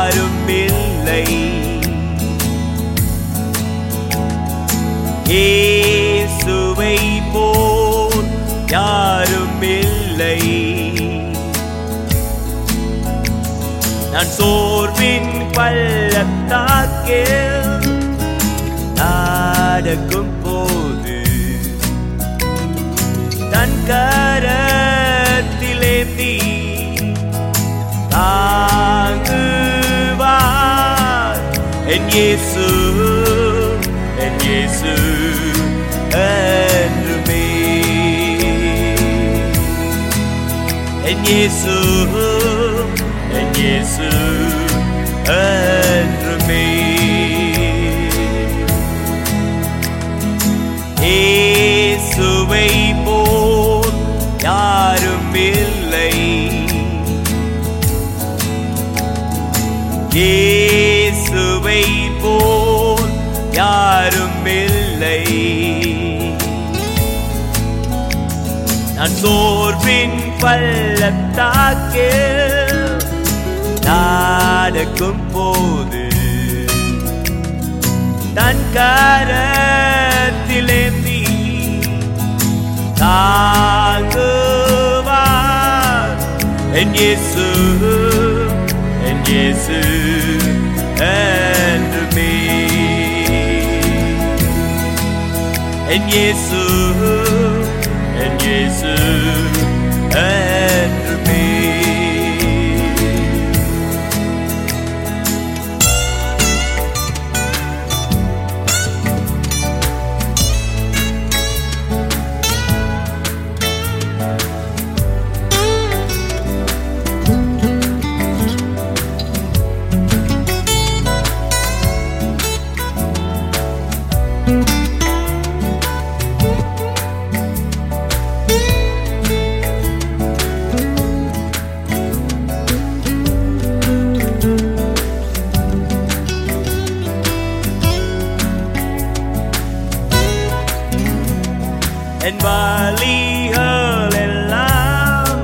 யாரும் இல்லை இயேசுவை போல் யாரும் இல்லை நான் சோர்வின் பள்ளத்தாக்கில் நடக்கும் போது தன் கரத்திலேந்தி தாங்குவார் என் இயேசு என் இயேசு என்றுமே என் இயேசு என் இயேசு என்றுமே இயேசுவை போல் யாரும் இல்லை இயேசுவை போல் யாரும் இல்லை நான் சோர்வின் பள்ளத்தாக்கில் நடக்கும் போது தன் கரத்திலேந்தி தாங்குவார் என் இயேசு என் இயேசு என்றுமே என் இயேசு என் இயேசு என்றுமே என் வழிகள் எல்லாம்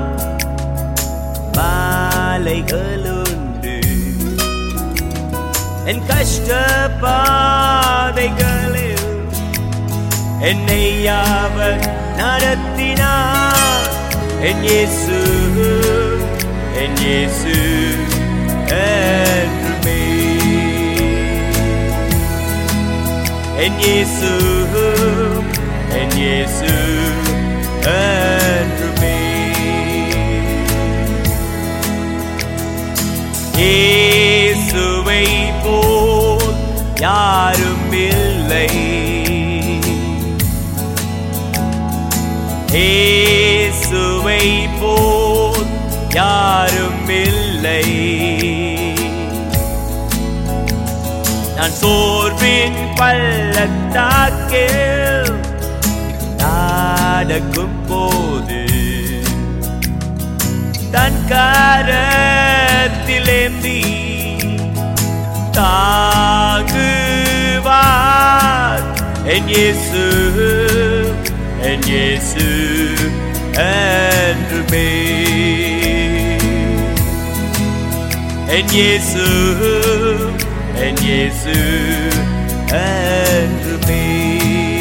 மாலைகளுண்டு என் கஷ்ட பாதைகளில் என்னை அவர் நடத்தினார் என் இயேசு என் இயேசு என்றுமே என் இயேசு என் இயேசு என்றுமே இயேசுவை போல் யாரும் இல்லை இயேசுவை போல் யாரும் இல்லை நான் சோர்வின் பள்ளத்தாக்கில் நடக்கும் போது தன் கரத்திலேந்தி தாங்குவார் என் இயேசு என் இயேசு என்றுமே என் இயேசு என் இயேசு என்றுமே